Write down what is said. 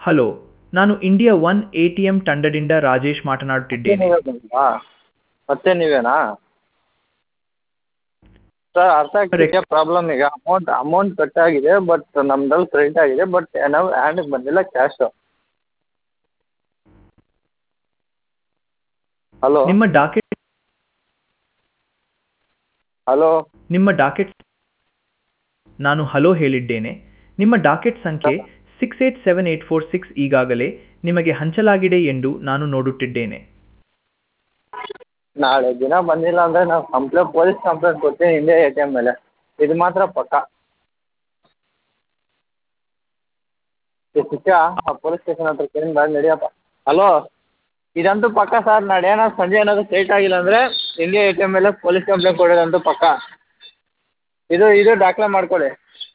hello ನಾನು India one A T M ತಂಡದಿಂದ ರಾಜೇಶ್ ಮಾತನಾಡುತ್ತಿದ್ದೇನೆ ನೀವೇ ಬಂದ್ರಾ ಮತ್ತೆ ನೀವೇನಾ ಸರ್ ಅರ್ಥ ಆಗ್ತಿದೆ ಪ್ರಾಬ್ಲಮ್ ಈಗ ಅಮೌಂಟ್ ಅಮೌಂಟ್ ಕಟ್ಟಾಗಿದೆ ಬಟ್ ನಮ್ದ್ರಲ್ಲಿ ಕ್ರೆಡಿಟ್ ಆಗಿದೆ ಬಟ್ ನಾವು ಹ್ಯಾಂಡಿಗೆ ಬಂದಿಲ್ಲ ಕ್ಯಾಶು ಹಲೋ ನಿಮ್ಮ ಡಾಕೆಟ್ ಹಲೋ ನಿಮ್ಮ ಡಾಕೆಟ್ ನಾನು ಹಲೋ ಹೇಳಿದ್ದೇನೆ ನಿಮ್ಮ ಡಾಕೆಟ್ ಸಂಖ್ಯೆ six eight seven eight four six ಈಗಾಗಲೇ ನಿಮಗೆ ಹಂಚಲಾಗಿದೆ ಎಂದು ನಾನು ನೋಡುತ್ತಿದ್ದೇನೆ ನಾಳೆ ದಿನ ಬಂದಿಲ್ಲ ಅಂದರೆ ನಾವು ಕಂಪ್ಲೇಂಟ್ ಪೊಲೀಸ್ ಕಂಪ್ಲೇಂಟ್ ಕೊಡ್ತೀನಿ ಇಂಡಿಯಾ ಎ ಟಿ ಎಮ್ ಮೇಲೆ ಇದು ಮಾತ್ರ ಪಕ್ಕಾ ಏ ಶಿಷ್ಯ ಆ ಪೊಲೀಸ್ ಸ್ಟೇಷನ್ ಹತ್ರ ಕೇಳಿ ಬಾ ನಡಿಯಪ್ಪ ಹಲೋ ಇದಂತೂ ಪಕ್ಕಾ ಸರ್ ನಾಳೆ ಏನಾದ್ರು ಸಂಜೆ ಏನಾದರೂ ಕ್ರೆಡಿಟ್ ಆಗಿಲ್ಲ ಅಂದರೆ ಇಂಡಿಯಾ ಎ ಟಿ ಎಮ್ ಮೇಲೆ ಪೊಲೀಸ್ ಕಂಪ್ಲೇಂಟ್ ಕೊಡೋದಂತೂ ಪಕ್ಕಾ ಇದು ಇದು ದಾಖಲೆ ಮಾಡ್ಕೊಳ್ಳಿ